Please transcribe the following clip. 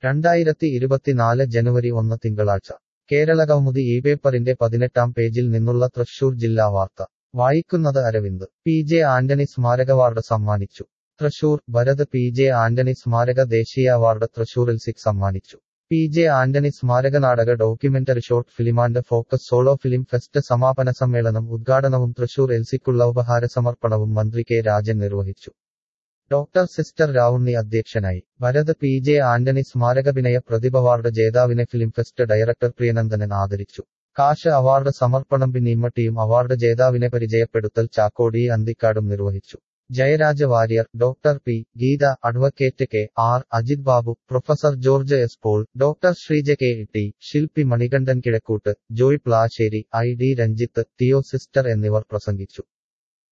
രണ്ടായിരത്തി ഇരുപത്തിനാല് ജനുവരി ഒന്ന് തിങ്കളാഴ്ച കേരളകൗമുദി ഈ പേപ്പറിന്റെ പതിനെട്ടാം പേജിൽ നിന്നുള്ള തൃശൂർ ജില്ലാ വാർത്ത വായിക്കുന്നത് അരവിന്ദ് പി ജെ ആന്റണി സ്മാരക അവാർഡ് സമ്മാനിച്ചു തൃശൂർ ഭരത് പി ജെ ആന്റണി സ്മാരക ദേശീയ അവാർഡ് തൃശൂരിൽ സിക് സമ്മാനിച്ചു പി ജെ ആന്റണി സ്മാരക നാടക documentary short film and focus solo film fest സമാപന സമ്മേളനം ഉദ്ഘാടനവും തൃശൂർ എൽസിക്കുള്ള ഉപഹാര സമർപ്പണവും മന്ത്രി കെ രാജൻ നിർവഹിച്ചു ഡോക്ടർ സിസ്റ്റർ രാവുണ്ണി അധ്യക്ഷനായി ഭരത് പി ജെ ആന്റണി സ്മാരകഭിനയ പ്രതിഭ അവാർഡ് ജേതാവിനെ ഫിലിം ഫെസ്റ്റ് ഡയറക്ടർ പ്രിയനന്ദനൻ ആദരിച്ചു കാശ് അവാർഡ് സമർപ്പണം പിന്നീമട്ടിയും അവാർഡ് ജേതാവിനെ പരിചയപ്പെടുത്തൽ ചാക്കോടി അന്തിക്കാടും നിർവഹിച്ചു Jayaraja Warrier doctor P Geetha advocate K R Ajith Babu professor George S Paul doctor Sreeja K T ശില്പി മണികണ്ഠൻ കിഴക്കൂട്ട് ജോയ് പ്ലാശ്ശേരി ഐ ഡി രഞ്ജിത്ത് തിയോ സിസ്റ്റർ എന്നിവർ പ്രസംഗിച്ചു